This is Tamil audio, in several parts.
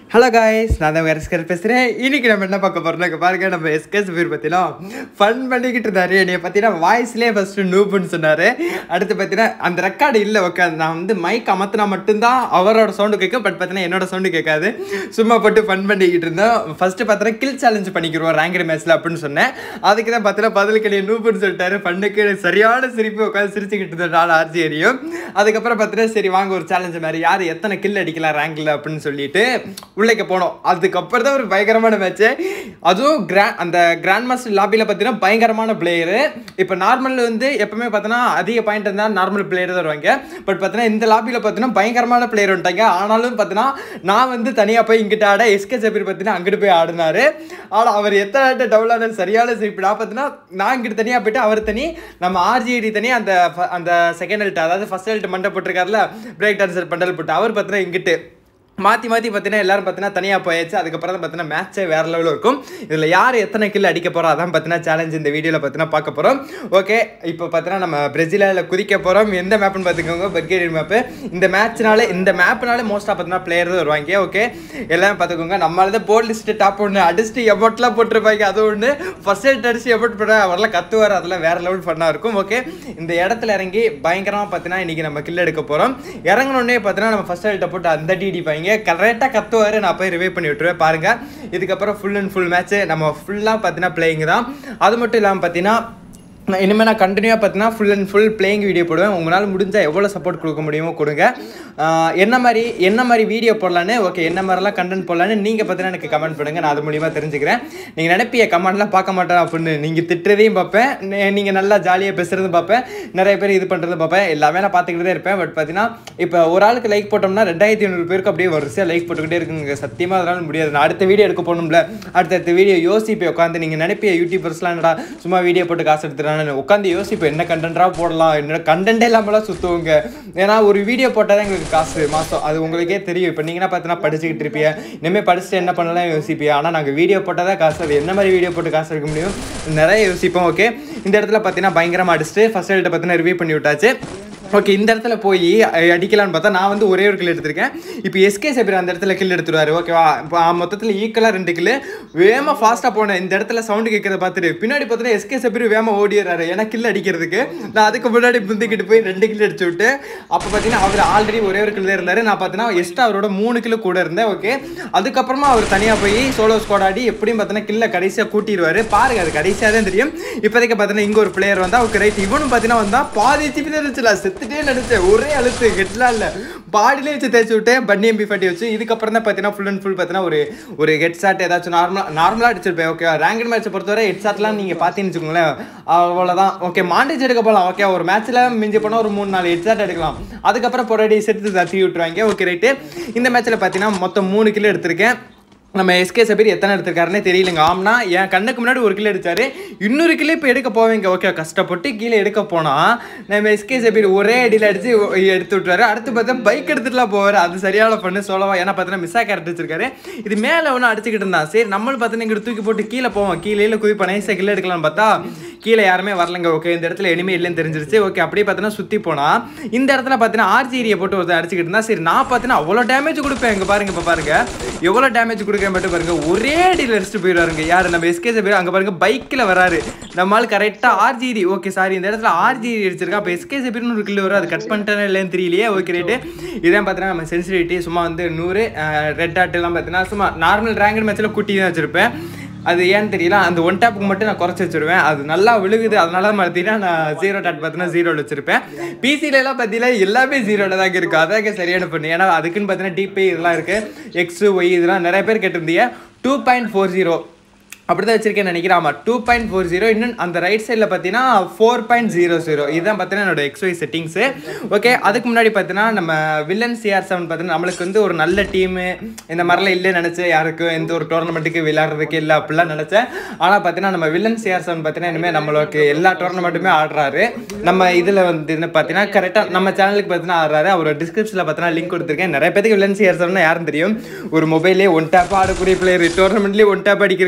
ஹலோ காய்ஸ் நான் தான் எஸ்கர் பேசுகிறேன் இன்னைக்கு நம்ம என்ன பார்க்க போகிறோம் பாருங்க நம்ம எஸ்கர் பேர் பார்த்தீங்கன்னா ஃபன் பண்ணிக்கிட்டு இருந்தாரு என்னைய பார்த்தீங்கன்னா வாய்ஸ்லேயே ஃபஸ்ட்டு நூப்புன்னு சொன்னார் அடுத்து பார்த்தீங்கன்னா அந்த ரெக்கார்டு இல்லை உட்காந்து நான் வந்து மைக் அமர்த்தினா மட்டும்தான் அவரோட சவுண்டு கேட்கும் பட் பார்த்தீங்கன்னா என்னோட சவுண்டு கேட்காது சும்மா போட்டு ஃபன் பண்ணிக்கிட்டு இருந்தோம் ஃபஸ்ட்டு பார்த்தீங்கன்னா கில் சேலஞ்ச் பண்ணிக்கிறோம் ரேங்கர் மேட்ச்சில் அப்படின்னு சொன்னேன் அதுக்கு தான் பார்த்தீங்கன்னா பதில் கிடையாது நூப்புன்னு சொல்லிட்டாரு ஃபண்ணுக்கு சரியான சிரிப்பு உட்காந்து சிரிச்சுக்கிட்டு இருந்த நாள் ஆர்ஜி எரியும் அதுக்கப்புறம் பார்த்தீங்கன்னா சரி வாங்க ஒரு சேலஞ்ச் மாதிரி யார் எத்தனை கில் அடிக்கலாம் ரேங்கில் அப்படின்னு சொல்லிட்டு உள்ளேக்க போனோம் அதுக்கப்புறம் தான் ஒரு பயங்கரமான மேட்ச்சு அதுவும் கிரா அந்த கிராண்ட் மாஸ்டர் லாபியில் பார்த்தீங்கன்னா பயங்கரமான பிளேயரு இப்போ நார்மல் வந்து எப்பவுமே பார்த்தீங்கன்னா அதிக பாயிண்ட் இருந்தால் நார்மல் பிளேயர் தான் வருவாங்க பட் பார்த்தீங்கன்னா இந்த லாபியில் பார்த்தீங்கன்னா பயங்கரமான பிளேயர் வந்துட்டாங்க ஆனாலும் பார்த்தீங்கன்னா நான் வந்து தனியாக போய் இங்கிட்ட ஆட எஸ்கே ஜபீர் பார்த்தீங்கன்னா அங்கிட்டு போய் ஆடினாரு ஆனால் அவர் எத்தனை ஆட்ட டவுல் ஆனாலும் சரியான சிரிப்பு நான் பார்த்தீங்கன்னா நான் இங்கிட்டு தனியாக போயிட்டு அவர் தனி நம்ம ஆர்ஜிஐடி தனி அந்த ஃப- அந்த செகண்ட் ஹெல்ட் அதாவது ஃபர்ஸ்ட் ஹெல்ட் மண்டை போட்டிருக்காருல பிரேக் டான்சர் பண்டல் போட்டு அவர் பார்த்தீங்கன்னா இங்கிட்டு மாற்றி மாற்றி பார்த்தீங்கன்னா எல்லாரும் பார்த்தீங்கன்னா தனியாக போயாச்சு அதுக்கப்புறம் தான் பார்த்தீங்கன்னா மேட்ச்சே வேறு லெவலில் இருக்கும் இதில் யார் எத்தனை கில் அடிக்க போகிறோம் அதான் பார்த்தீங்கன்னா சேலஞ்ச் இந்த வீடியோவில் பார்த்தீங்கன்னா பார்க்க போகிறோம் ஓகே இப்போ பார்த்தீங்கன்னா நம்ம பிரேசிலில் குதிக்க போகிறோம் எந்த மேப்னு பார்த்துக்கோங்க பர்கேரியர் மேப்பு இந்த மேட்ச்னால இந்த மேப்னால மோஸ்ட்டாக பார்த்தீங்கன்னா பிளேயர் தான் வருவாங்க ஓகே எல்லாம் பார்த்துக்கோங்க நம்மளால தான் போர்ட் லிஸ்ட்டு டாப் ஒன்று அடிச்சுட்டு எபோட்லாம் போட்டிருப்பாங்க அது ஒன்று ஃபர்ஸ்ட் எய்ட் அடிச்சு எபோட் போட அவரெல்லாம் கத்துவார் அதெல்லாம் வேறு லெவல் ஃபன்னாக இருக்கும் ஓகே இந்த இடத்துல இறங்கி பயங்கரமாக பார்த்தீங்கன்னா இன்றைக்கி நம்ம கில் எடுக்க போகிறோம் இறங்கினோடனே பார்த்தீங்கன்னா நம்ம ஃபர்ஸ்ட் எய்ட்டை போட்டு அந்த அடி அடிப்பாங்க கரெக்டாக கத்துவார் நான் போய் ரிவைவ் பண்ணி விட்டுருவேன் பாருங்கள் இதுக்கப்புறம் ஃபுல் அண்ட் ஃபுல் மேட்ச்சு நம்ம ஃபுல்லாக பார்த்தீங்கன்னா பிளேயிங் தான் அது மட்டும் இல்லாமல் பார்த்தீங்கன்னா நான் இனிமேல் நான் கண்டினியூவாக பார்த்தீங்கன்னா full and full playing video போடுவேன் உங்களால் முடிஞ்சால் எவ்வளோ சப்போர்ட் கொடுக்க முடியுமோ கொடுங்க ஆஹ் என்ன மாதிரி என்ன மாதிரி வீடியோ போடலான்னு ஓகே என்ன மாதிரிலாம் கண்டென்ட் போடலான்னு நீங்கள் பார்த்தீங்கன்னா எனக்கு கமெண்ட் பண்ணுங்கள் நான் அது மூலியமாக தெரிஞ்சுக்கிறேன் நீங்கள் நினைப்பிய கமெண்ட்லாம் பார்க்க மாட்டேன் அப்படின்னு நீங்கள் திட்டுறதையும் பார்ப்பேன் நீங்கள் நல்லா ஜாலியாக பேசுகிறதும் பார்ப்பேன் நிறைய பேர் இது பண்ணுறதும் பார்ப்பேன் எல்லாமே நான் பார்த்துக்கிட்டே இருப்பேன் பட் பார்த்தீங்கன்னா இப்போ ஒரு ஆளுக்கு லைக் போட்டோம்னா ரெண்டாயிரத்தி ஐநூறு பேருக்கு அப்படியே வரிசையாக லைக் போட்டுக்கிட்டே இருக்குங்க சத்தியமாக அதனால முடியாது நான் அடுத்த வீடியோ எடுக்க போகணும்ல அடுத்தடுத்த வீடியோ யோசிப்பேன் உட்காந்து நீங்கள் நினைப்பிய யூடியூபர்ஸ்லாம் என்னடா சும்மா வீடியோ போட்டு காசு எடுத்துறான்னு உட்காந்து யோசிப்பேன் என்ன கண்டென்ட்டாக போடலாம் என்ன கண்டென்ட்டே இல்லாமலாம் சுற்றுவோங்க ஏன்னா ஒரு வீடியோ போட்டால் தான் எங்களுக்கு காசு மாதம் அது உங்களுக்கே தெரியும் இப்போ நீங்கன்னா பார்த்தீங்கன்னா படிச்சுக்கிட்டு இருப்பீங்க இனிமேல் படிச்சுட்டு என்ன பண்ணலாம் யோசிப்பியா ஆனால் நாங்கள் வீடியோ போட்டால் தான் காசு அது என்ன மாதிரி வீடியோ போட்டு காசு எடுக்க முடியும் நிறைய யோசிப்போம் ஓகே இந்த இடத்துல பார்த்தீங்கன்னா பயங்கரமாக அடிச்சுட்டு ஃபர்ஸ்ட் எய்ட்டை பார்த்தீங்கன்னா ரிவ்யூ பண்ணி விட்டாச்சு ஓகே இந்த இடத்துல போய் அஹ், அடிக்கலாம்னு பார்த்தா நான் வந்து ஒரே ஒரு கில் எடுத்திருக்கேன் இப்போ எஸ்கே சபீர் அந்த இடத்துல கில் எடுத்துருவாரு ஓகேவா இப்போ மொத்தத்தில் ஈக்குவலாக ரெண்டு கில் வேகமாக ஃபாஸ்ட்டாக போனேன் இந்த இடத்துல சவுண்டு கேட்கறத பார்த்துட்டு பின்னாடி பார்த்தீங்கன்னா எஸ்கே சபீர் வேகமாக ஓடிடுறாரு ஏன்னா கில் அடிக்கிறதுக்கு நான் அதுக்கு முன்னாடி முந்திக்கிட்டு போய் ரெண்டு கில் அடிச்சு விட்டு அப்போ பார்த்தீங்கன்னா அவர் ஆல்ரெடி ஒரே ஒரு கில் இருந்தார் நான் பார்த்தீங்கன்னா எக்ஸ்ட்ரா அவரோட மூணு கிலோ கூட இருந்தேன் ஓகே அதுக்கப்புறமா அவர் தனியாக போய் சோலோ ஸ்குவாட் ஆடி எப்படியும் பார்த்தீங்கன்னா கில்ல கடைசியாக கூட்டிடுவாரு பாருங்க அது கடைசியாக தான் தெரியும் இப்போதைக்கு பார்த்தீங்கன்னா இங்கே ஒரு பிளேயர் வந்தா ஓகே ரைட் இவனும் பார்த்தீங்கன்னா வந்தா பாதி சிப்பி தான் இருந்துச்சுல செத்துட்டே நினைச்சேன் ஒரே அழுத்து ஹெட்லாம் இல்லை பாடியிலே வச்சு தேய்ச்சி விட்டேன் பன்னி எம்பி ஃபட்டி வச்சு இதுக்கப்புறம் தான் பார்த்தீங்கன்னா ஃபுல் அண்ட் ஃபுல் பார்த்தீங்கன்னா ஒரு ஒரு ஹெட் ஷாட் ஏதாச்சும் நார்மலாக நார்மலாக அடிச்சிருப்பேன் ஓகே ரேங்கட் மேட்ச்சை பொறுத்தவரை ஹெட் ஷாட்லாம் நீங்கள் பார்த்தீங்கன்னு வச்சுக்கோங்களேன் அவ்வளோதான் ஓகே மாண்டேஜ் எடுக்க போகலாம் ஓகே ஒரு மேட்ச்சில் மிஞ்சி போனால் ஒரு மூணு நாலு ஹெட் ஷாட் எடுக்கலாம் அதுக்கப்புறம் பொரடி செத்து தத்தி விட்டுருவாங்க ஓகே ரைட்டு இந்த மேட்ச்சில் பார்த்தீங்கன்னா மொத்தம் மூணு கிலோ எடுத்திருக்கேன் நம்ம எஸ்கே சபீர் எத்தனை எடுத்திருக்காருன்னே தெரியலங்க ஆம்னா என் கண்ணுக்கு முன்னாடி ஒரு கிலோ எடுத்தாரு இன்னொரு கிலோ இப்போ எடுக்க போவீங்க ஓகே கஷ்டப்பட்டு கீழே எடுக்க போனா நம்ம எஸ்கே சபீர் ஒரே அடியில் அடிச்சு ஒ- எடுத்து விட்டுறாரு அடுத்து பார்த்தா பைக் எடுத்துட்டுலாம் போவார் அது சரியான பண்ணு சொல்லவா ஏன்னா பார்த்தீங்கன்னா மிஸ்ஸா கேரட் வச்சிருக்காரு இது மேலே ஒன்று அடிச்சுக்கிட்டு இருந்தான் சரி நம்மளும் பார்த்தீங்கன்னா இங்கிட்டு தூக்கி போட்டு கீழே போவோம் கீழே குதிப்போம் நைஸாக கிலோ எடுக்கலாம்னு பார்த்தா கீழே யாருமே வரலங்க ஓகே இந்த இடத்துல எனிமே இல்லைன்னு தெரிஞ்சிருச்சு ஓகே அப்படியே பார்த்தீங்கன்னா சுற்றி போனா இந்த இடத்துல பார்த்தீங்கன்னா ஆர்ஜிரியை போட்டு ஒருத்தர் அடிச்சுக்கிட்டு இருந்தா சரி நான் பார்த்தீங்கன்னா அவ்வளோ டேமேஜ் கொடுப்பேன் இங்க பாருங்க இப்போ பாருங்க எவ்வளோ டேமேஜ் கொடுக்க மட்டும் பாருங்க ஒரே அடியில் அடிச்சுட்டு போயிடுவாருங்க யார் நம்ம எஸ்கே பேர் அங்கே பாருங்க பைக்கில் வராரு நம்மளால் கரெக்டாக ஆர்ஜிடி ஓகே சாரி இந்த இடத்துல ஆர்ஜிடி அடிச்சிருக்கா அப்போ எஸ்கே செபிர்னு ஒரு கிலோ வரும் அது கட் பண்ணிட்டேன்னு இல்லைன்னு தெரியலையே ஓகே ரேட்டு இதான் பார்த்தீங்கன்னா நம்ம சென்சிட்டிவிட்டி சும்மா வந்து நூறு ரெட் ஆட் எல்லாம் பார்த்தீங்கன்னா சும்மா நார்மல் ரேங்கட் மேட்ச்சில் குட்டி தான் வச்சிருப்பேன் அது ஏன்னு தெரியல அந்த ஒன் டேப்புக்கு மட்டும் நான் குறைச்சி வச்சிருவேன் அது நல்லா விழுகுது அதனால பார்த்தீங்கன்னா நான் ஜீரோ டாட் பார்த்தீங்கன்னா ஜீரோவில் வச்சிருப்பேன் பிசில எல்லாம் பார்த்தீங்கன்னா எல்லாமே ஜீரோவில் தாங்க இருக்கு அதாங்க சரியான பண்ணு ஏன்னா அதுக்குன்னு பார்த்தீங்கன்னா டிபி இதெல்லாம் இருக்கு எக்ஸ் ஒய் இதெல்லாம் நிறைய பேர் கேட்டிருந்தீங்க டூ பாயிண்ட் ஃபோர் ஜீரோ அப்படி தான் வச்சிருக்கேன்னு நினைக்கிறேன் ஆமாம் டூ பாயிண்ட் ஃபோர் ஜீரோ இன்னும் அந்த ரைட் சைடில் பார்த்தீங்கன்னா ஃபோர் பாயிண்ட் ஜீரோ ஜீரோ இதுதான் பார்த்தீங்கன்னா என்னோட எக்ஸ்ஒய் செட்டிங்ஸு ஓகே அதுக்கு முன்னாடி பார்த்தீங்கன்னா நம்ம வில்லன் சிஆர் செவன் பார்த்தீங்கன்னா நம்மளுக்கு வந்து ஒரு நல்ல டீமு இந்த மாதிரிலாம் இல்லைன்னு நினச்சேன் யாருக்கும் எந்த ஒரு டோர்னமெண்ட்டுக்கு விளையாடுறதுக்கு இல்லை அப்படிலாம் நினச்சேன் ஆனால் பார்த்தீங்கன்னா நம்ம வில்லன் சிஆர் செவன் பார்த்தீங்கன்னா இனிமேல் நம்மளுக்கு எல்லா டோர்னமெண்ட்டுமே ஆடுறாரு நம்ம இதில் வந்து என்ன பார்த்தீங்கன்னா கரெக்டாக நம்ம சேனலுக்கு பார்த்தீங்கன்னா ஆடுறாரு அவரோட டிஸ்கிரிப்ஷனில் பார்த்தீங்கன்னா லிங்க் கொடுத்துருக்கேன் நிறைய பேருக்கு வில்லன் சிஆர் செவன் யாரும் தெரியும் ஒரு மொபைல்லே ஒன் டேப் ஆடக்கூடிய பிளேயர் டோர்னமெண்ட்லேயே ஒன் டேப் அடிக்கக்கூடிய பிளேயர்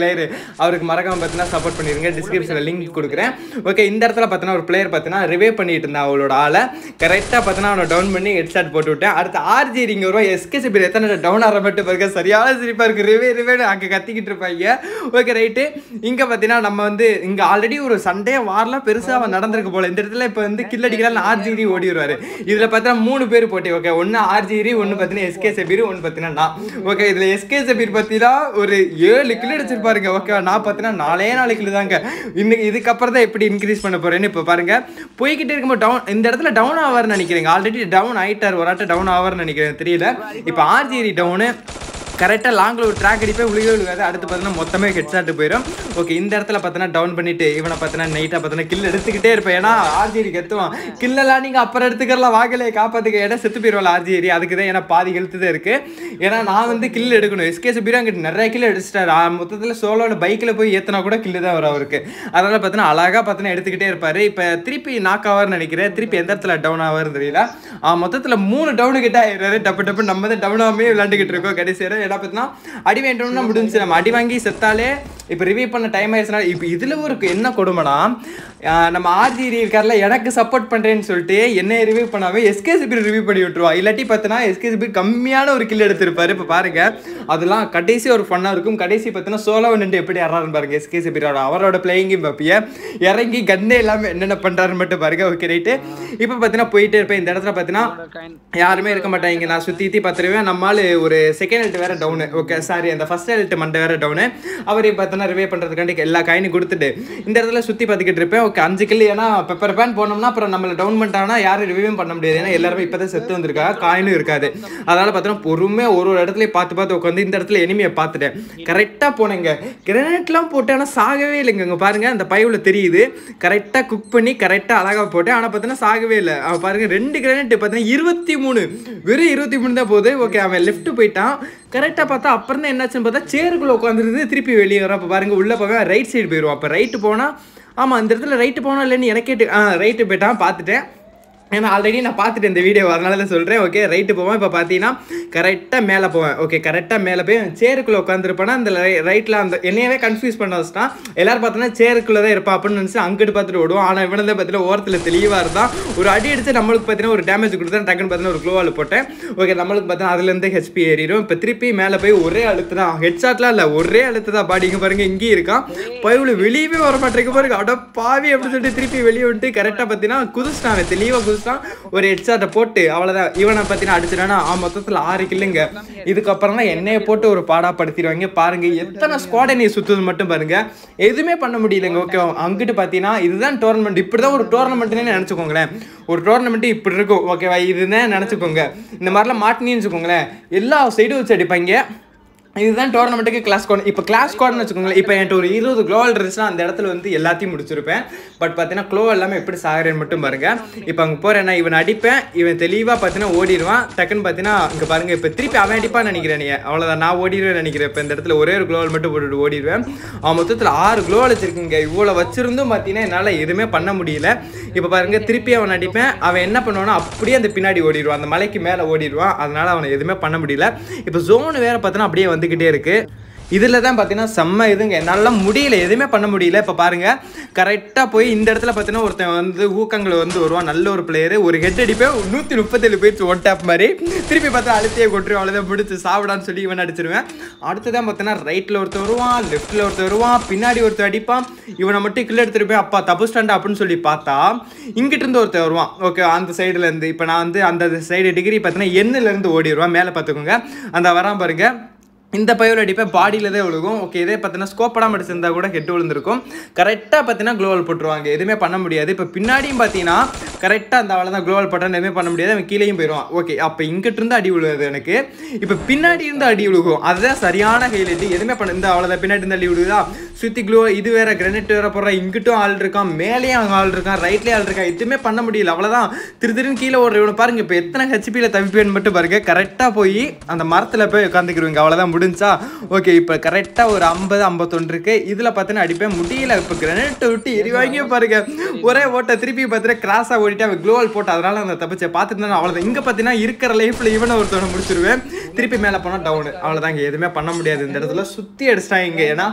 பிளேயர் அவருக்கு மறக்காம பார்த்தீங்கன்னா சப்போர்ட் பண்ணிருங்க டிஸ்கிரிப்ஷனில் லிங்க் கொடுக்குறேன் ஓகே இந்த இடத்துல பார்த்தீங்கன்னா ஒரு பிளேயர் பார்த்தீங்கன்னா ரிவே பண்ணிட்டு இருந்தா அவளோட ஆளை கரெக்டாக பார்த்தீங்கன்னா அவனை டவுன் பண்ணி ஹெட் ஷாட் போட்டு விட்டேன் அடுத்து ஆர்ஜி இங்கே வருவா எஸ்கே பேர் எத்தனை டவுன் ஆகிற மட்டும் பாருங்க சரியான சிரிப்பாக இருக்கு ரிவே ரிவே அங்கே கத்திக்கிட்டு இருப்பாங்க ஓகே ரைட்டு இங்கே பார்த்தீங்கன்னா நம்ம வந்து இங்கே ஆல்ரெடி ஒரு சண்டே வாரலாம் பெருசாக நடந்திருக்கு போல இந்த இடத்துல இப்போ வந்து கில் அடிக்கலாம் ஆர்ஜிரி ஓடி வருவார் இதில் பார்த்தீங்கன்னா மூணு பேர் போட்டி ஓகே ஒன்று ஆர்ஜிரி ஒன்று பார்த்தீங்கன்னா எஸ்கே சபீர் ஒன்று பார்த்தீங்கன்னா நான் ஓகே இதில் எஸ்கே சபீர் பார்த்தீங்கன்னா ஒரு ஏழு கிலோ அடிச்சிருப்பாருங்க ஓகே நான் பார்த்தீங்கன்னா நாலே நாலு கிலோ தாங்க இன்னைக்கு இதுக்கப்புறம் தான் எப்படி இன்க்ரீஸ் பண்ண போறேன்னு இப்போ பாருங்க போய்கிட்டே இருக்கும்போது டவுன் இந்த இடத்துல டவுன் ஆவார்னு நினைக்கிறேங்க ஆல்ரெடி டவுன் ஆயிட்டார் ஒரு ஆட்ட டவுன் ஆவார்னு நினைக்கிறேன் தெரியல இப்போ ஆர்ஜிரி டவுனு கரெக்டாக லாங்கில் ஒரு ட்ராக் அடிப்பே உழுகவே விழுகாது அடுத்து பார்த்தீங்கன்னா மொத்தமே ஹெட் ஷாட் போயிடும் ஓகே இந்த இடத்துல பார்த்தீங்கன்னா டவுன் பண்ணிட்டு இவனை பார்த்தீங்கன்னா நைட்டாக பார்த்தீங்கன்னா கில் எடுத்துக்கிட்டே இருப்பேன் ஏன்னா ஆர்ஜிரி கத்துவான் கில்லெல்லாம் நீங்கள் அப்புறம் எடுத்துக்கலாம் வாங்கலையே காப்பாற்றுக்க இடம் செத்து போயிடுவாள் ஆர்ஜிரி அதுக்கு தான் ஏன்னா பாதி ஹெல்த்து தான் இருக்குது ஏன்னா நான் வந்து கில் எடுக்கணும் எஸ்கேஸ் பீரோ அங்கிட்டு நிறைய கில் அடிச்சிட்டாரு ஆ, மொத்தத்தில் சோலோவில் பைக்கில் போய் ஏற்றினா கூட கில்லு தான் வரும் அவருக்கு அதனால் பார்த்தீங்கன்னா அழகாக பார்த்தீங்கன்னா எடுத்துக்கிட்டே இருப்பார் இப்போ திருப்பி நாக் ஆவார்னு நினைக்கிறேன் திருப்பி எந்த இடத்துல டவுன் ஆவார்னு தெரியல ஆ, மொத்தத்தில் மூணு டவுனு கிட்ட ஆயிடுறாரு டப்பு டப்பு நம்ம தான் டவுன் ஆகாமே விளாண்டுக்கிட்டு இருக்கோம் கடைசி வரை ஏன்னா பார்த்தீங்கன்னா அடி வேண்டும்னா முடிஞ்சு நம்ம அடி வாங்கி செத்தாலே இப்போ ரிவ்யூ பண்ண டைம் ஆயிடுச்சுனா இப்போ இதில் ஒரு என்ன கொடுமைனா ஆஹ் நம்ம ஆர்ஜிரி இருக்கார்ல எனக்கு சப்போர்ட் பண்ணுறேன்னு சொல்லிட்டு என்ன ரிவ்யூ பண்ணாவே எஸ்கேசிபி ரிவ்யூ பண்ணி விட்டுருவா இல்லாட்டி பார்த்தீங்கன்னா எஸ்கேசிபி கம்மியான ஒரு கில் எடுத்திருப்பாரு இப்போ பாருங்க அதெல்லாம் கடைசி ஒரு ஃபன்னாக இருக்கும் கடைசி பார்த்தீங்கன்னா சோலோ நின்று எப்படி ஆடுறாருன்னு பாருங்க எஸ்கேசிபி அவரோட பிளேயிங்கும் பார்ப்பிய இறங்கி கன்னே இல்லாமல் என்னென்ன பண்ணுறாருன்னு மட்டும் பாருங்க ஓகே ரைட்டு இப்போ பார்த்தீங்கன்னா போயிட்டே இருப்பேன் இந்த இடத்துல பார்த்தீங்கன்னா யாருமே இருக்க மாட்டாங்க நான் சுற்றி சுற்றி பார்த்துருவேன் நம்மால் ஒரு செகண்ட் ஹெல்ட் வேற டவுனு ஓகே சாரி அந்த ஃபர்ஸ்ட் ஹெல்ட் மண்டை வேற டவுனு அவரே பார்த்தோன்னா ரிவே பண்ணுறதுக்காண்டி எல்லா காயினும் கொடுத்துட்டு இந்த இடத்துல சுற்றி பார்த்துக்கிட்டு இருப்பேன் ஓகே அஞ்சு கில் ஏன்னா பெப்பர் பேன் போனோம்னா அப்புறம் நம்மளை டவுன் பண்ணிட்டாங்கன்னா யாரும் ரிவ்யூவும் பண்ண முடியாது ஏன்னா எல்லாருமே இப்போ தான் செத்து வந்திருக்கா காயினும் இருக்காது அதனால பார்த்தோன்னா பொறுமையாக ஒரு ஒரு இடத்துல பார்த்து பார்த்து உட்காந்து இந்த இடத்துல எனிமையை பார்த்துட்டேன் கரெக்டாக போனேங்க கிரனேட்லாம் போட்டு ஆனால் சாகவே இல்லைங்க இங்கே பாருங்க அந்த பைவில் தெரியுது கரெக்டாக குக் பண்ணி கரெக்டாக அழகாக போட்டேன் ஆனால் பார்த்தீங்கன்னா சாகவே இல்லை அவன் பாருங்க ரெண்டு கிரனேட் பார்த்தீங்கன்னா இருபத்தி மூணு வெறும் இருபத்தி மூணு தான் போகுது ஓகே அவன் லெஃப்ட் போயிட்டான் கரெக்டாக பார்த்தா அப்புறம் தான் என்னாச்சுன்னு பார்த்தா சேருக்குள்ளே உட்காந்துருந்து திருப்பி வெளியே வரான் அப்போ பாருங்க உள்ளே போவேன் ரைட் சைடு போயிடுவான் அப்போ ரைட்டு போனால் ஆமாம் இந்த இடத்துல ரைட்டு போனால் இல்லைன்னு எனக்கே ஆ ரைட்டு போயிட்டான் பார்த்துட்டேன் ஏன்னா ஆல்ரெடி நான் பார்த்துட்டேன் இந்த வீடியோ அதனால தான் சொல்கிறேன் ஓகே ரைட்டு போவேன் இப்போ பார்த்தீங்கன்னா கரெக்டாக மேலே போவேன் ஓகே கரெக்டாக மேலே போய் சேருக்குள்ளே உட்காந்துருப்பேன்னா அந்த ரைட்டில் அந்த என்னையவே கன்ஃபியூஸ் பண்ண வச்சுட்டான் எல்லாரும் பார்த்தோன்னா சேருக்குள்ளே தான் இருப்பா அப்படின்னு நினச்சி அங்கிட்டு பார்த்துட்டு ஓடுவோம் ஆனால் இவனை தான் பார்த்தீங்கன்னா ஓரத்தில் தெளிவாக இருந்தான் ஒரு அடி அடிச்சு நம்மளுக்கு பார்த்தீங்கன்னா ஒரு டேமேஜ் கொடுத்தா டக்குன்னு பார்த்தீங்கன்னா ஒரு க்ளோவால் போட்டேன் ஓகே நம்மளுக்கு பார்த்தீங்கன்னா அதுலேருந்து ஹெச்பி ஏறிடும் இப்போ திருப்பி மேலே போய் ஒரே அழுத்து தான் ஹெட் ஷாட்லாம் இல்லை ஒரே அழுத்து தான் பாடி இங்கே பாருங்க இங்கேயும் இருக்கான் பயவுல வெளியவே வர மாட்டேங்க பாருங்க அட பாவி அப்படின்னு சொல்லிட்டு திருப்பி வெளியே விட்டு கரெக்டாக பார்த்தீங்கன்னா குதிச்சிட்டான் அவன் தெளிவாக குதிச்சிட்டான் ஒரு ஹெட்ஷாட்டை போட்டு அவ்வளோதான் இவனை பார்த்தீங்கன்னா அடிச்சிட்டானா ஆ மொத்தத்தில் ஆறு கில்லுங்க இதுக்கப்புறம் தான் என்னைய போட்டு ஒரு பாடா படுத்திடுவாங்க பாருங்க எத்தனை ஸ்குவாடை நீ சுற்றுது மட்டும் பாருங்க எதுவுமே பண்ண முடியலங்க ஓகே அங்கிட்டு பார்த்தீங்கன்னா இதுதான் டோர்னமெண்ட் இப்படி தான் ஒரு டோர்னமெண்ட்னே நினச்சிக்கோங்களேன் ஒரு டோர்னமெண்ட் இப்படி இருக்கும் ஓகேவா இதுதான் நினச்சிக்கோங்க இந்த மாதிரிலாம் மாட்டினீன்னு வச்சுக்கோங்களேன் எல்லா சைடும் வச்சு அடிப்பாங்க இதுதான் டோர்னமெண்ட்டுக்கு கிளாஸ் கோட் இப்போ கிளாஸ் கோட்னு வச்சுக்கோங்களேன் இப்போ என்கிட்ட ஒரு இருபது க்ளோவல் இருந்துச்சுன்னா அந்த இடத்துல வந்து எல்லாத்தையும் முடிச்சிருப்பேன் பட் பார்த்தீங்கன்னா க்ளோ எல்லாமே எப்படி சாகிறேன்னு மட்டும் பாருங்க இப்போ அங்கே போகிறேன் நான் இவன் அடிப்பேன் இவன் தெளிவாக பார்த்தீங்கன்னா ஓடிடுவான் டக்குன்னு பார்த்தீங்கன்னா இங்கே பாருங்க இப்போ திருப்பி அவன் அடிப்பான்னு நினைக்கிறேன் நீ அவ்வளோதான் நான் ஓடிடுவேன் நினைக்கிறேன் இப்போ இந்த இடத்துல ஒரே ஒரு க்ளோவல் மட்டும் போட்டுட்டு ஓடிடுவேன் அவன் மொத்தத்தில் ஆறு க்ளோவல் வச்சிருக்கீங்க இவ்வளோ வச்சிருந்தும் பார்த்தீங்கன்னா என்னால் எதுவுமே பண்ண முடியல இப்போ பாருங்க திருப்பி அவன் அடிப்பேன் அவன் என்ன பண்ணுவானா அப்படியே அந்த பின்னாடி ஓடிடுவான் அந்த மலைக்கு மேலே ஓடிடுவான் அதனால அவனை எதுவுமே பண்ண முடியல இப்போ ஜோன் வேற பார்த்தீங்கன்னா அப்படியே வந்துக்கிட்டே இருக்கு இதில் தான் பார்த்தீங்கன்னா செம்ம இதுங்க என்னால் முடியல எதுவுமே பண்ண முடியல இப்போ பாருங்க கரெக்டாக போய் இந்த இடத்துல பார்த்தீங்கன்னா ஒருத்தன் வந்து ஊக்கங்களை வந்து வருவான் நல்ல ஒரு பிளேயர் ஒரு ஹெட் அடிப்பேன் நூற்றி முப்பத்தேழு போயிடுச்சு ஒன் டேப் மாதிரி திருப்பி பார்த்தா அழுத்தியே கொட்டுருவோம் அவ்வளோதான் பிடிச்சி சாப்பிடான்னு சொல்லி இவன் அடிச்சிருவேன் அடுத்ததான் பார்த்தீங்கன்னா ரைட்டில் ஒருத்தர் வருவான் லெஃப்ட்டில் ஒருத்தர் வருவான் பின்னாடி ஒருத்தர் அடிப்பான் இவனை மட்டும் கில் எடுத்துருப்பேன் அப்பா தப்பு ஸ்டாண்டா அப்படின்னு சொல்லி பார்த்தா இங்கிட்டு இருந்து ஒருத்தர் வருவான் ஓகே அந்த சைடுல இருந்து இப்போ நான் வந்து அந்த சைடு டிகிரி பார்த்தீங்கன்னா எண்ணில இருந்து ஓடிடுவான் மேலே பார்த்துக்கோங்க அந்த வரான் பாருங்க இந்த பயோல அடிப்பேன் பாடியில் தான் விழுகும் ஓகே இதே பார்த்தீங்கன்னா ஸ்கோப்படாம அடிச்சிருந்தா கூட ஹெட் விழுந்திருக்கும் கரெக்டாக பார்த்தீங்கன்னா க்ளோவல் போட்டுருவாங்க எதுவுமே பண்ண முடியாது இப்போ பின்னாடியும் பார்த்தீங்கன்னா கரெக்டாக அந்த அவளை தான் க்ளோவல் போட்டால் எதுவுமே பண்ண முடியாது அவன் கீழேயும் போயிடுவான் ஓகே அப்போ இங்கிட்டு இருந்து அடி விழுகுது எனக்கு இப்போ பின்னாடி இருந்து அடி விழுகும் அதுதான் சரியான ஹைலைட் எதுவுமே பண்ண இந்த அவ்வளோதான் பின்னாடி இருந்து அடி விழுகுதா சுற்றி க்ளோ இது வேற கிரனேட் வேற போடுற இங்கிட்டும் ஆள் இருக்கான் மேலேயும் அங்கே ஆள் இருக்கான் ரைட்லேயும் ஆள் இருக்கான் எதுவுமே பண்ண முடியல அவ்வளோதான் திரு திருன்னு கீழே ஓடுற இவனை பாருங்க இப்போ எத்தனை ஹெச்பியில் தவிப்பேன்னு மட்டும் பாருங்க கரெக்டாக போய் அந்த மரத்தில் போய் உட்காந்துக்கிருவீங்க அவ்வளோதான் முடிஞ்சா ஓகே இப்போ கரெக்டாக ஒரு ஐம்பது ஐம்பத்தொன்று இருக்கு இதில் பார்த்தீங்கன்னா அடிப்பேன் முடியல இப்போ கிரனேட்டை விட்டு எரிவாங்க பாருங்க ஒரே ஓட்ட திருப்பி பார்த்தீங்கன்னா கிராஸாக ஓடிட்டு அவன் க்ளோவல் போட்டு அதனால அந்த தப்பிச்சை பார்த்துட்டு இருந்தா அவ்வளோதான் இங்கே பார்த்தீங்கன்னா இருக்கிற லைஃப்பில் இவனை ஒருத்தவனை முடிச்சிருவேன் திருப்பி மேலே போனால் டவுனு அவ்வளோதாங்க எதுவுமே பண்ண முடியாது இந்த இடத்துல சுற்றி அடிச்சிட்டாங்க ஏன்னா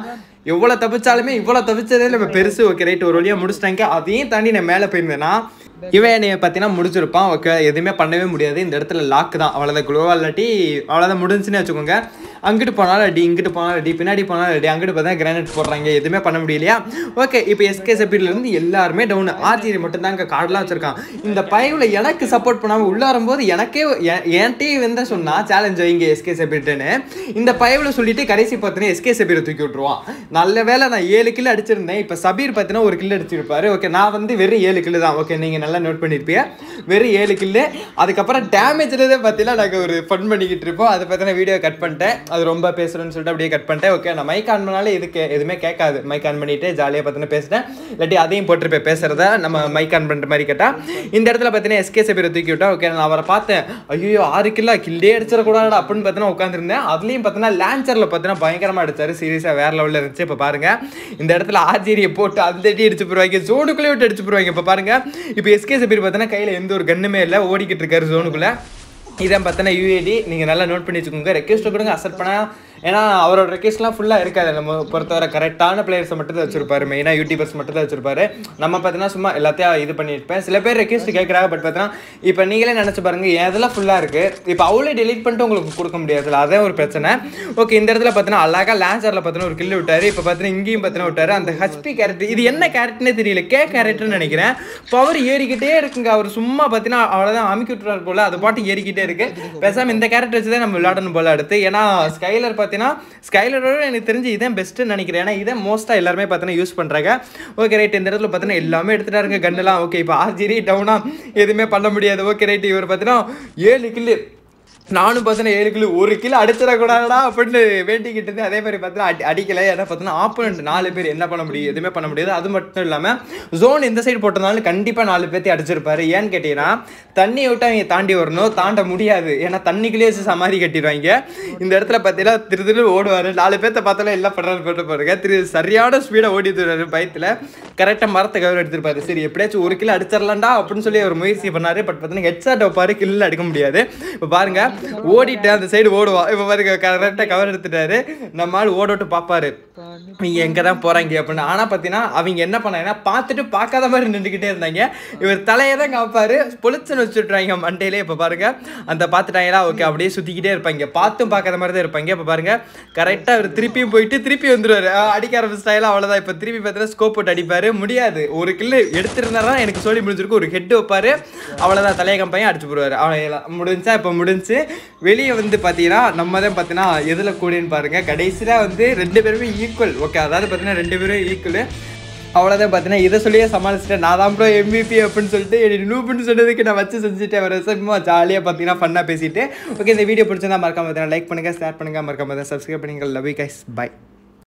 எவ்வளோ தப்பிச்சாலுமே இவ்வளோ தப்பிச்சதே நம்ம பெருசு ஓகே ரைட் ஒரு வழியாக முடிச்சிட்டாங்க அதையும் தாண்டி நான் மேலே போயிருந்தேன்னா இவன் என்னைய பார்த்தீங்கன்னா முடிச்சிருப்பான் ஓகே எதுவுமே பண்ணவே முடியாது இந்த இடத்துல லாக் தான் அவ்வளோதான் குளோவா இல்லாட்டி அவ்வளோதான் முடிஞ்சுன்னு வச்சுக்கோங்க அங்கிட்டு போனாலும் அடி இங்கிட்டு போனாலும் அடி பின்னாடி போனாலும் அடி அங்கிட்டு பார்த்தா கிரானைட் போடுறாங்க எதுவுமே பண்ண முடியலையா ஓகே இப்போ எஸ்கே இருந்து எல்லாருமே டவுன் ஆர்ஜிரி மட்டும் தான் கார்டெலாம் வச்சிருக்கான் இந்த பயவில் எனக்கு சப்போர்ட் பண்ணாமல் உள்ள வரும்போது எனக்கே என்- என்கிட்டயே வந்து சொன்னா சேலஞ்ச் வைங்க எஸ்கே செபிட்டுன்னு இந்த பயவில் சொல்லிட்டு கடைசி பார்த்தீங்கன்னா எஸ்கே சபீரை தூக்கி விட்டுருவான் நல்ல வேளை நான் ஏழு கிலோ அடிச்சிருந்தேன் இப்போ சபீர் பார்த்தீங்கன்னா ஒரு கிலோ அடிச்சிருப்பாரு ஓகே நான் வந்து வெறும் ஏழு கிலோ தான் ஓகே நீங்கள் நல்லா நோட் பண்ணியிருப்பீங்க வெறும் ஏழு கில்லு அதுக்கப்புறம் டேமேஜ்லேயே பார்த்தீங்கன்னா நாங்கள் ஒரு ஃபன் பண்ணிக்கிட்டு இருப்போம் அதை பார்த்தீங்கன்னா வீடியோ கட் பண்ணிட்டேன் அது ரொம்ப பேசுகிறேன்னு சொல்லிட்டு அப்படியே கட் பண்ணிட்டேன் ஓகே நான் மைக் ஆன் பண்ணாலே இதுக்கு எதுவுமே கேட்காது மைக் ஆன் பண்ணிட்டு ஜாலியாக பார்த்தீங்கன்னா பேசிட்டேன் இல்லாட்டி அதையும் போட்டிருப்பேன் பேசுகிறத நம்ம மைக் ஆன் பண்ணுற மாதிரி கேட்டால் இந்த இடத்துல பார்த்தீங்கன்னா எஸ்கே சபீரை தூக்கி விட்டா ஓகே நான் அவரை பார்த்தேன் ஐயோ ஆறு கிலோ கில்லே அடிச்சிடக்கூடாது அப்படின்னு பார்த்தீங்கன்னா உட்காந்துருந்தேன் அதுலேயும் பார்த்தீங்கன்னா லான்ச்சரில் பார்த்தீங்கன்னா பயங்கரமாக அடிச்சாரு சீரியஸாக வேற லெவலில் இருந்துச்சு இப்போ பாருங்க இந்த இடத்துல ஆர்ஜிரியை போட்டு அந்த அடி அடிச்சு போடுவாங்க ஜோனுக்குள்ளே விட்டு அடிச்சு போடுவாங்க இப்போ பாருங்க இப்போ எஸ்கே சபீர் பார்த்தீங்கன்னா கையில் எந்த ஒரு கன்னுமே இல்லை ஓடிக்கிட்டு இருக்காரு ஜோனுக்குள்ளே இதான் பார்த்தோன்னா யூஏடி நீங்கள் நல்லா நோட் பண்ணி வச்சுக்கோங்க ரெக்வஸ்ட் கொடுங்க அசெப்ட் பண்ணால் ஏன்னா அவரோட ரெக்வஸ்ட்லாம் ஃபுல்லாக இருக்காது நம்ம பொறுத்தவரை கரெக்டான பிளேயர்ஸை மட்டும் தான் வச்சிருப்பாரு மெயினாக யூடியூபர்ஸ் மட்டும் தான் வச்சிருப்பாரு நம்ம பார்த்தீங்கன்னா சும்மா எல்லாத்தையும் இது பண்ணியிருப்பேன் சில பேர் ரெக்வஸ்ட் கேட்குறாங்க பட் பார்த்தீங்கன்னா இப்போ நீங்களே நினச்சி பாருங்க எதெல்லாம் ஃபுல்லாக இருக்குது இப்போ அவளே டெலீட் பண்ணிட்டு உங்களுக்கு கொடுக்க முடியாதுல்ல அதே ஒரு பிரச்சனை ஓகே இந்த இடத்துல பார்த்தீங்கன்னா அழகாக லான்சரில் பார்த்தீங்கன்னா ஒரு கில்லு விட்டாரு இப்போ பார்த்தீங்கன்னா இங்கேயும் பார்த்தீங்கன்னா விட்டாரு அந்த ஹச்பி கேரக்டர் இது என்ன கேரக்டர்னே தெரியல கே கேரக்டர்னு நினைக்கிறேன் பவர் ஏறிக்கிட்டே இருக்குங்க அவர் சும்மா பார்த்தீங்கன்னா அவ்வளோதான் அமுக்கி விட்டுறாரு போல அது பாட்டு ஏறிக்கிட்டே இருக்கு பேசாம இந்த கேரக்டர் வச்சு தான் நம்ம விளையாடணும் போல அடுத்து ஏன்னா ஸ்கைலர் பார்த்தீங்கன்னா ஸ்கைலரோட எனக்கு தெரிஞ்சு இதான் பெஸ்ட்டுன்னு நினைக்கிறேன் ஏன்னா இதை மோஸ்ட்டாக எல்லாருமே பார்த்தீங்கன்னா யூஸ் பண்ணுறாங்க ஓகே ரைட் இந்த இடத்துல பார்த்தீங்கன்னா எல்லாமே எடுத்துட்டாருங்க கன்னெல்லாம் ஓகே இப்போ ஆர்ஜிரி டவுனா எதுவுமே பண்ண முடியாது ஓகே ரைட் இவர் பார்த்தீங்கன்னா ஏழு கில்லு நானும் பார்த்தீங்கன்னா ஏழு கிலோ ஒரு கிலோ அடிச்சிடக்கூடாதா அப்படின்னு வேண்டிக்கிட்டு இருந்தேன் அதே மாதிரி பார்த்தீங்கன்னா அடி அடிக்கலை ஏன்னா பார்த்தீங்கன்னா ஆப்போனண்ட் நாலு பேர் என்ன பண்ண முடியும் எதுவுமே பண்ண முடியாது அது மட்டும் இல்லாமல் ஜோன் இந்த சைடு போட்டதுனால கண்டிப்பாக நாலு பேர்த்தி அடிச்சிருப்பாரு ஏன்னு கேட்டீங்கன்னா தண்ணியை விட்டு அவங்க தாண்டி வரணும் தாண்ட முடியாது ஏன்னா தண்ணிக்குள்ளேயே வச்சு சமாதி கட்டிடுவாங்க இந்த இடத்துல பார்த்தீங்கன்னா திரு திரு ஓடுவார் நாலு பேர்த்த பார்த்தாலும் எல்லாம் பண்ணுறாரு போட்டு பாருங்க திரு சரியான ஸ்பீடாக ஓடி தருவாரு பயத்தில் கரெக்டாக மரத்தை கவர் எடுத்திருப்பாரு சரி எப்படியாச்சும் ஒரு கிலோ அடிச்சிடலாம்டா அப்படின்னு சொல்லி அவர் முயற்சி பண்ணாரு பட் பார்த்தீங்கன்னா ஹெட்ஷாட் வைப்பாரு கில்லில் அடிக்க முடியாது இப்போ பாருங்க ஓடிட்டு அந்த சைடு ஓடுவா இப்போ பாருங்க கரெக்டாக கவர் எடுத்துட்டாரு நம்ம ஆள் ஓடோட்டு பார்ப்பாரு நீங்க எங்க தான் போறாங்க அப்படின்னு ஆனா பார்த்தீங்கன்னா அவங்க என்ன பண்ணாங்கன்னா பார்த்துட்டு பார்க்காத மாதிரி நின்றுக்கிட்டே இருந்தாங்க இவர் தலையை தான் காப்பாரு பொலிச்சுன்னு வச்சுட்றாங்க மண்டையிலே இப்போ பாருங்க அந்த பார்த்துட்டாங்களா ஓகே அப்படியே சுத்திக்கிட்டே இருப்பாங்க பார்த்தும் பார்க்காத மாதிரி தான் இருப்பாங்க இப்போ பாருங்க கரெக்டாக அவர் திருப்பியும் போயிட்டு திருப்பி வந்துருவாரு அஹ் அடிக்க ஆரம்பிச்சிட்டாங்களா அவ்வளோதான் இப்போ திருப்பி பார்த்தீங்கன்னா ஸ்கோப் போட்டு அடிப்பாரு முடியாது ஒரு கில்லு எடுத்திருந்தாரா எனக்கு சொல்லி முடிஞ்சிருக்கு ஒரு ஹெட் வைப்பாரு அவ்வளோதான் தலையை கம்பையும் அடிச்சு போடுவார் அவ்வளோ முடிஞ்சா இப்போ முடிஞ்சு வெளியே வந்து பார்த்தீங்கன்னா நம்ம தான் பார்த்தீங்கன்னா எதில் கூடின்னு பாருங்க கடைசியில் வந்து ரெண்டு பேருமே ஈக்குவல் ஓகே அதாவது பார்த்தீங்கன்னா ரெண்டு பேரும் ஈக்குவல் அவ்வளோதான் பார்த்தீங்கன்னா இதை சொல்லியே சமாளிச்சிட்டேன் நான் தான் ப்ரோ எம்பிபி அப்படின்னு சொல்லிட்டு என்னை நூப்புன்னு சொன்னதுக்கு நான் வச்சு செஞ்சுட்டேன் ஒரு சும்மா ஜாலியாக பார்த்தீங்கன்னா ஃபன்னாக பேசிட்டு ஓகே இந்த வீடியோ பிடிச்சிருந்தா மறக்காம லைக் பண்ணுங்கள் ஷேர் பண்ணுங்கள் மறக்காம சப்ஸ்கிரைப் பண்ணுங்கள் லவ் கைஸ் பை